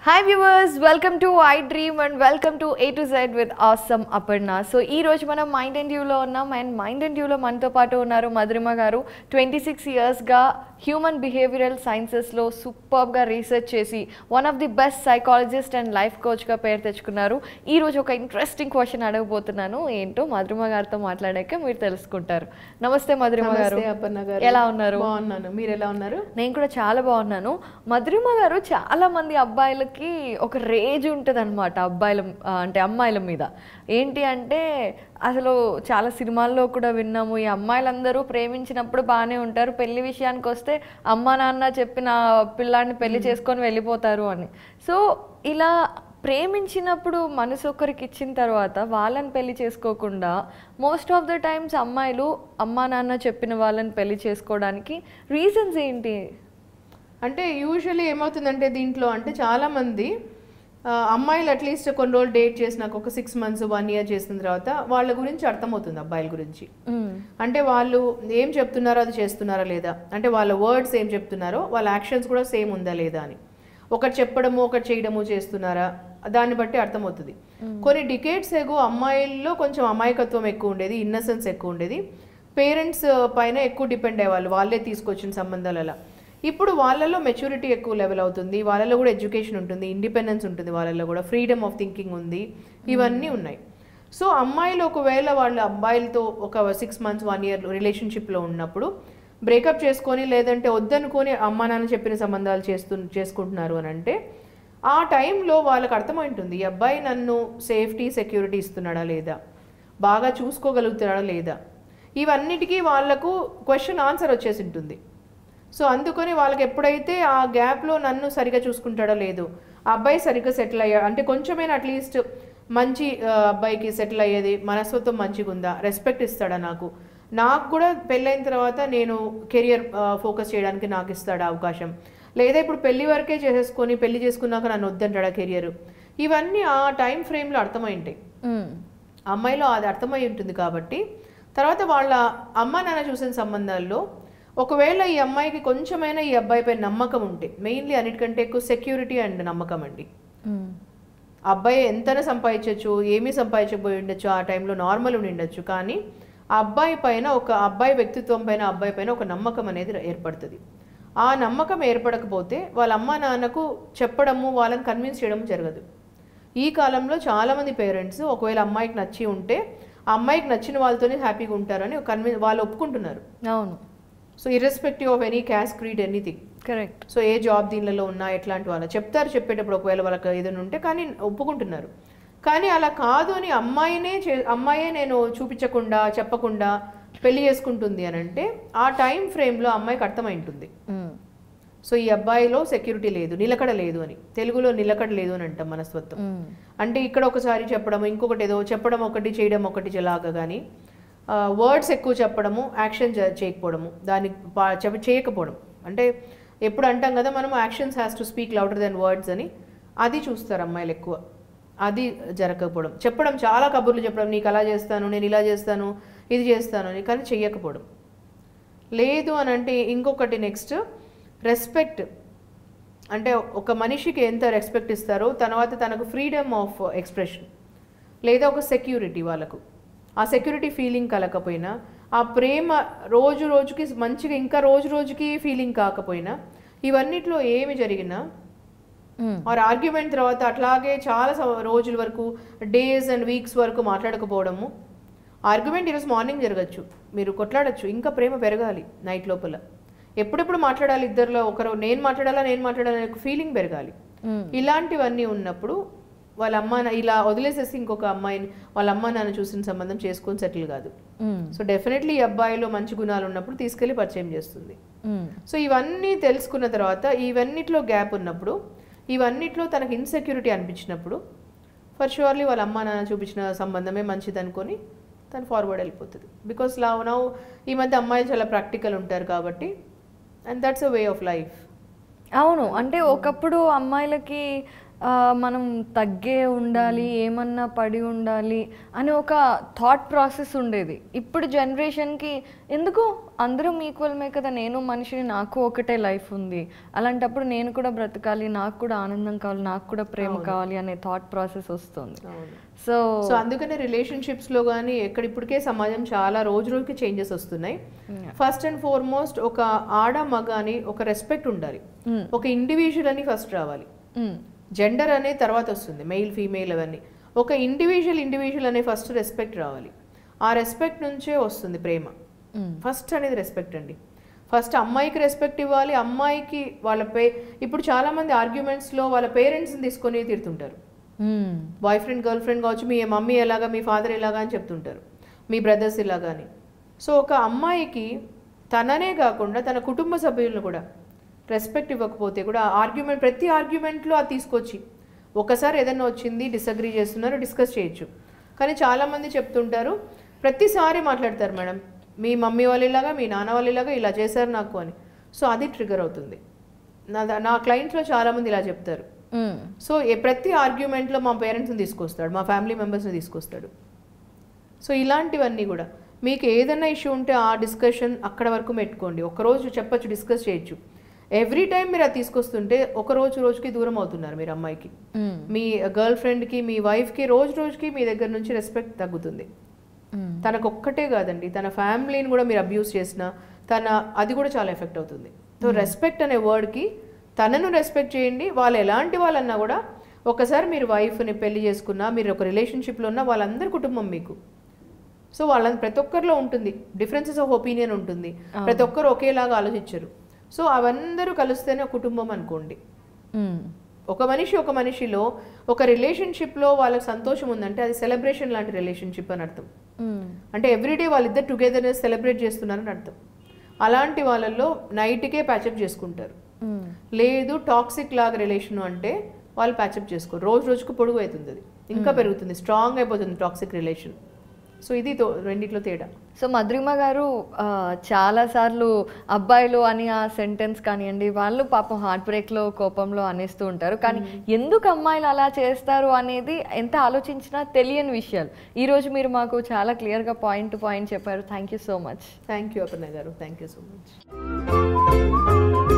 hi viewers welcome to I dream and welcome to A to Z with awesome Aparna so ఈ రోజు మనం mind and డ్యూలో ఉన్నాం and mind and డ్యూలో మనతో పాటు ఉన్నారు మధురిమ గారు ట్వంటీ సిక్స్ ఇయర్స్గా హ్యూమన్ బిహేవియరల్ సైన్సెస్లో సూపర్గా రీసెర్చ్ చేసి one of the best psychologist and life కోచ్గా పేరు తెచ్చుకున్నారు ఈ రోజు ఒక ఇంట్రెస్టింగ్ క్వశ్చన్ అడగబోతున్నాను ఏంటో మధురిమ గారితో మాట్లాడాక మీరు తెలుసుకుంటారు నమస్తే మధురిమ గారు నమస్తే అపర్ణ గారు ఎలా ఉన్నారు బాగున్నాను మీరు ఎలా ఉన్నారు నేను కూడా చాలా బాగున్నాను మధురిమ గారు చాలా మంది అబ్బాయిలకి ఒక రేజ్ ఉంటుంది అనమాట అబ్బాయిల ఆ, అంటే అమ్మాయిల మీద ఏంటి అంటే అసలు చాలా సినిమాల్లో కూడా విన్నాము ఈ అమ్మాయిలందరూ ప్రేమించినప్పుడు బాగానే ఉంటారు పెళ్లి విషయానికి వస్తే అమ్మ నాన్న చెప్పిన పిల్లాడిని పెళ్లి చేసుకొని వెళ్ళిపోతారు అని సో ఇలా ప్రేమించినప్పుడు మనసు ఒకరికి ఇచ్చిన తర్వాత వాళ్ళని పెళ్లి చేసుకోకుండా మోస్ట్ ఆఫ్ ద టైమ్స్ అమ్మాయిలు అమ్మా నాన్న చెప్పిన వాళ్ళని పెళ్లి చేసుకోవడానికి రీజన్స్ ఏంటి అంటే యూజువల్లీ ఏమవుతుందంటే దీంట్లో అంటే చాలా మంది ఆ, అమ్మాయిలు అట్లీస్ట్ కొన్ని రోజులు డేట్ చేసినాక ఒక సిక్స్ మంత్స్ వన్ ఇయర్ చేసిన తర్వాత వాళ్ళ గురించి అర్థమవుతుంది అబ్బాయిల గురించి అంటే వాళ్ళు ఏం చెప్తున్నారో అది చేస్తున్నారా లేదా అంటే వాళ్ళ వర్డ్స్ ఏం చెప్తున్నారో వాళ్ళ యాక్షన్స్ కూడా సేమ్ ఉందా లేదా అని ఒకటి చెప్పడము ఒకటి చేయడము చేస్తున్నారా దాన్ని బట్టి అర్థమవుతుంది కొన్ని డికేట్స్ ఎగో అమ్మాయిల్లో కొంచెం అమాయకత్వం ఎక్కువ ఉండేది ఇన్నసెన్స్ ఎక్కువ ఉండేది పేరెంట్స్ పైన ఎక్కువ డిపెండ్ అయ్యేవాళ్ళు వాళ్ళే తీసుకొచ్చిన సంబంధాలు అలా ఇప్పుడు వాళ్ళలో మెచ్యూరిటీ ఎక్కువ లెవెల్ అవుతుంది వాళ్ళలో కూడా ఎడ్యుకేషన్ ఉంటుంది ఇండిపెండెన్స్ ఉంటుంది వాళ్ళలో కూడా ఫ్రీడమ్ ఆఫ్ థింకింగ్ ఉంది ఇవన్నీ ఉన్నాయి సో అమ్మాయిలు ఒకవేళ వాళ్ళ అబ్బాయిలతో ఒక సిక్స్ మంత్స్ వన్ ఇయర్ రిలేషన్షిప్లో ఉన్నప్పుడు బ్రేకప్ చేసుకొని లేదంటే వద్దనుకొని అమ్మా నాన్న చెప్పిన సంబంధాలు చేస్తు చేసుకుంటున్నారు అని అంటే ఆ టైంలో వాళ్ళకి అర్థమైంటుంది ఈ అబ్బాయి నన్ను సేఫ్టీ సెక్యూరిటీ ఇస్తున్నాడా లేదా బాగా చూసుకోగలుగుతున్నాడా లేదా ఇవన్నిటికీ వాళ్ళకు క్వశ్చన్ ఆన్సర్ వచ్చేసి ఉంటుంది సో అందుకని వాళ్ళకి ఎప్పుడైతే ఆ గ్యాప్లో నన్ను సరిగా చూసుకుంటాడో లేదు ఆ అబ్బాయి సరిగ్గా సెటిల్ అయ్యా అంటే కొంచెమైనా అట్లీస్ట్ మంచి ఆ, అబ్బాయికి సెటిల్ అయ్యేది మనస్తత్వం మంచిగా ఉందా రెస్పెక్ట్ ఇస్తాడా నాకు నాకు కూడా పెళ్ళైన తర్వాత నేను కెరియర్ ఫోకస్ చేయడానికి నాకు ఇస్తాడా అవకాశం లేదా ఇప్పుడు పెళ్లి వరకే చేసేసుకొని పెళ్లి చేసుకున్నాక నన్ను వద్దంటాడా కెరియర్ ఇవన్నీ ఆ టైం ఫ్రేమ్లో అర్థమైంటాయి అమ్మాయిలో అది అర్థమై ఉంటుంది కాబట్టి తర్వాత వాళ్ళ అమ్మ నాన్న చూసిన సంబంధాల్లో ఒకవేళ ఈ అమ్మాయికి కొంచెమైనా ఈ అబ్బాయిపై నమ్మకం ఉంటే మెయిన్లీ అన్నిటికంటే ఎక్కువ సెక్యూరిటీ అండ్ నమ్మకం అండి ఆ అబ్బాయి ఎంతైనా సంపాదించవచ్చు ఏమీ సంపాదించకపోయి ఉండొచ్చు ఆ టైంలో నార్మల్ ఉండి ఉండొచ్చు కానీ ఆ అబ్బాయి పైన ఒక అబ్బాయి వ్యక్తిత్వం పైన ఆ అబ్బాయి పైన ఒక నమ్మకం అనేది ఏర్పడుతుంది ఆ నమ్మకం ఏర్పడకపోతే వాళ్ళ అమ్మ నాన్నకు చెప్పడము వాళ్ళని కన్విన్స్ చేయడం జరగదు ఈ కాలంలో చాలామంది పేరెంట్స్ ఒకవేళ అమ్మాయికి నచ్చి ఉంటే ఆ అమ్మాయికి నచ్చిన వాళ్ళతోనే హ్యాపీగా ఉంటారని కన్విన్స్ వాళ్ళు ఒప్పుకుంటున్నారు అవును so irrespective of any caste creed anything correct so a job దీనిలో ఉన్నా ఎట్లాంటి వాళ్ళు చెప్తారు చెప్పేటప్పుడు ఒకవేళ వాళ్ళకి ఏదైనా ఉంటే కానీ ఒప్పుకుంటున్నారు కానీ అలా కాదు అని అమ్మాయినే చే అమ్మాయే నేను చూపించకుండా చెప్పకుండా పెళ్లి చేసుకుంటుంది అని అంటే ఆ టైం ఫ్రేమ్లో అమ్మాయికి అర్థమై ఉంటుంది సో ఈ అబ్బాయిలో సెక్యూరిటీ లేదు నిలకడ లేదు అని తెలుగులో నిలకడ లేదు అని అంటాం మనస్తత్వం అంటే ఇక్కడ ఒకసారి చెప్పడం ఇంకొకటి ఏదో చెప్పడం ఒకటి చేయడం ఒకటి లాగా కానీ వర్డ్స్ ఎక్కువ చెప్పడము యాక్షన్ చేయకపోవడము దాన్ని పా- చెప్ప చేయకపోవడం అంటే ఎప్పుడు అంటాం కదా మనం actions has to speak louder than words అని అది చూస్తారు అమ్మాయిలు ఎక్కువ అది జరగకపోవడం చెప్పడం చాలా కబుర్లు చెప్పడం నీకు అలా చేస్తాను నేను ఇలా చేస్తాను ఇది చేస్తాను అని కానీ చెయ్యకపోవడం లేదు అని అంటే ఇంకొకటి నెక్స్ట్ రెస్పెక్ట్ అంటే ఒక మనిషికి ఎంత రెస్పెక్ట్ ఇస్తారో తర్వాత తనకు ఫ్రీడమ్ ఆఫ్ ఎక్స్ప్రెషన్ లేదా ఒక సెక్యూరిటీ వాళ్ళకు ఆ సెక్యూరిటీ ఫీలింగ్ కలకపోయినా ఆ ప్రేమ రోజు రోజుకి మంచిగా ఇంకా రోజు రోజుకి ఫీలింగ్ కాకపోయినా ఇవన్నిట్లో ఏమి జరిగినా ఆర్ ఆర్గ్యుమెంట్ తర్వాత అట్లాగే చాలా స- రోజుల వరకు డేస్ అండ్ వీక్స్ వరకు మాట్లాడకపోవడము ఆర్గ్యుమెంట్ ఈరోజు మార్నింగ్ జరగచ్చు మీరు కొట్లాడచ్చు ఇంకా ప్రేమ పెరగాలి నైట్ లోపల ఎప్పుడెప్పుడు మాట్లాడాలి ఇద్దరిలో ఒకరు నేను మాట్లాడాలా నేను మాట్లాడాలి అనే ఫీలింగ్ పెరగాలి ఇలాంటివన్నీ ఉన్నప్పుడు వాళ్ళ అమ్మ నా- ఇలా వదిలేసేసి ఇంకొక అమ్మాయిని వాళ్ళ అమ్మ నాన్న చూసిన సంబంధం చేసుకొని సెటిల్ కాదు సో డెఫినెట్లీ ఈ అబ్బాయిలో మంచి గుణాలు ఉన్నప్పుడు తీసుకెళ్లి పరిచయం చేస్తుంది సో ఇవన్నీ తెలుసుకున్న తర్వాత ఇవన్నిట్లో గ్యాప్ ఉన్నప్పుడు ఇవన్నిట్లో తనకు ఇన్సెక్యూరిటీ అనిపించినప్పుడు ఫర్ షూర్లీ వాళ్ళ అమ్మ నాన్న చూపించిన సంబంధమే మంచిది అనుకొని తను ఫార్వర్డ్ వెళ్ళిపోతుంది బికాస్ లవ్ నౌ ఈ మధ్య అమ్మాయిలు చాలా ప్రాక్టికల్ ఉంటారు కాబట్టి and that's a way of life అవును అంటే ఒకప్పుడు అమ్మాయిలకి ఆ, మనం తగ్గే ఉండాలి ఏమన్నా పడి ఉండాలి అనే ఒక థాట్ ప్రాసెస్ ఉండేది ఇప్పుడు జనరేషన్కి ఎందుకు అందరం ఈక్వల్మే కదా నేను మనిషిని నాకు ఒకటే లైఫ్ ఉంది అలాంటప్పుడు నేను కూడా బ్రతకాలి నాకు కూడా ఆనందం కావాలి నాకు కూడా ప్రేమ కావాలి అనే థాట్ ప్రాసెస్ వస్తుంది అవును సో సో అందుకనే రిలేషన్షిప్స్ లో కానీ ఎక్కడ ఇప్పటికే సమాజం చాలా రోజు రోజుకి చేంజెస్ వస్తున్నాయి ఫస్ట్ అండ్ ఫార్మోస్ట్ ఒక ఆడ మగ అని ఒక రెస్పెక్ట్ ఉండాలి ఒక ఇండివిజువల్ అని ఫస్ట్ రావాలి జెండర్ అనే తర్వాత వస్తుంది మెయిల్ ఫీమేల్ అవన్నీ ఒక ఇండివిజువల్ ఇండివిజువల్ అనే ఫస్ట్ రెస్పెక్ట్ రావాలి ఆ రెస్పెక్ట్ నుంచే వస్తుంది ప్రేమ ఫస్ట్ అనేది రెస్పెక్ట్ అండి ఫస్ట్ అమ్మాయికి రెస్పెక్ట్ ఇవ్వాలి అమ్మాయికి వాళ్ళ పే ఇప్పుడు చాలా మంది ఆర్గ్యుమెంట్స్ లో వాళ్ళ పేరెంట్స్ని తీసుకొని తిడుతుంటారు బాయ్ ఫ్రెండ్ గర్ల్ ఫ్రెండ్ కావచ్చు మీ మమ్మీ ఎలాగా మీ ఫాదర్ ఎలాగా అని చెప్తుంటారు మీ బ్రదర్స్ ఇలాగా అని సో ఒక అమ్మాయికి తననే కాకుండా తన కుటుంబ సభ్యులను కూడా రెస్పెక్ట్ ఇవ్వకపోతే కూడా ఆర్గ్యుమెంట్ ప్రతి ఆర్గ్యుమెంట్లో అది తీసుకొచ్చి ఒకసారి ఏదైనా వచ్చింది డిసగ్రీ చేస్తున్నారు డిస్కస్ చేయొచ్చు కానీ చాలామంది చెప్తుంటారు ప్రతిసారి మాట్లాడతారు మేడం మీ మమ్మీ వాళ్ళు ఇలాగా మీ నాన్న వాళ్ళు ఇలాగా ఇలా చేశారు నాకు అని సో అది ట్రిగర్ అవుతుంది నా నా క్లయింట్స్లో చాలామంది ఇలా చెప్తారు సో ఏ- ప్రతి ఆర్గ్యుమెంట్లో మా పేరెంట్స్ని తీసుకొస్తాడు మా ఫ్యామిలీ మెంబర్స్ని తీసుకొస్తాడు సో ఇలాంటివన్నీ కూడా మీకు ఏదైనా ఇష్యూ ఉంటే ఆ డిస్కషన్ అక్కడ వరకు పెట్టుకోండి ఒకరోజు చెప్పొచ్చు డిస్కస్ చేయొచ్చు ఎవ్రీ టైం మీరు అది తీసుకొస్తుంటే ఒక రోజు రోజుకి దూరం అవుతున్నారు మీరు అమ్మాయికి మీ గర్ల్ ఫ్రెండ్కి మీ వైఫ్కి రోజు రోజుకి మీ దగ్గర నుంచి రెస్పెక్ట్ తగ్గుతుంది తనకు ఒక్కటే కాదండి తన ఫ్యామిలీని కూడా మీరు అబ్యూస్ చేసినా తన అది కూడా చాలా ఎఫెక్ట్ అవుతుంది సో రెస్పెక్ట్ అనే వర్డ్కి తనను రెస్పెక్ట్ చేయండి వాళ్ళు ఎలాంటి వాళ్ళన్నా కూడా ఒకసారి మీరు వైఫ్ని పెళ్లి చేసుకున్నా మీరు ఒక రిలేషన్షిప్లో ఉన్న వాళ్ళందరి కుటుంబం మీకు సో వాళ్ళ ప్రతి ఒక్కరిలో ఉంటుంది డిఫరెన్సెస్ ఆఫ్ ఒపీనియన్ ఉంటుంది ప్రతి ఒక్కరు ఒకేలాగా ఆలోచించరు సో అవందరూ కలిస్తేనే ఒక కుటుంబం అనుకోండి ఒక మనిషి ఒక మనిషిలో ఒక రిలేషన్షిప్లో వాళ్ళకి సంతోషం ఉందంటే అది సెలబ్రేషన్ లాంటి రిలేషన్షిప్ అని అర్థం అంటే ఎవ్రీడే వాళ్ళిద్దరు టుగెదర్నెస్ సెలబ్రేట్ చేస్తున్నారని అర్థం అలాంటి వాళ్ళల్లో నైట్కే ప్యాచప్ చేసుకుంటారు లేదు టాక్సిక్ లాగా రిలేషన్ అంటే వాళ్ళు ప్యాచప్ చేసుకోరు రోజు రోజుకు పొడుగు అవుతుంది అది ఇంకా పెరుగుతుంది స్ట్రాంగ్ అయిపోతుంది టాక్సిక్ రిలేషన్ సో ఇది తో- రెండిట్లో తేడా సో మధురిమ గారు ఆ, చాలాసార్లు అబ్బాయిలు అని ఆ సెంటెన్స్ కానివ్వండి వాళ్ళు పాపం హార్ట్ బ్రేక్లో కోపంలో అనేస్తూ ఉంటారు కానీ ఎందుకు అమ్మాయిలు అలా చేస్తారు అనేది ఎంత ఆలోచించినా తెలియని విషయాలు ఈరోజు మీరు మాకు చాలా క్లియర్గా పాయింట్ టు పాయింట్ చెప్పారు thank you so much thank you Aparna garu thank you so much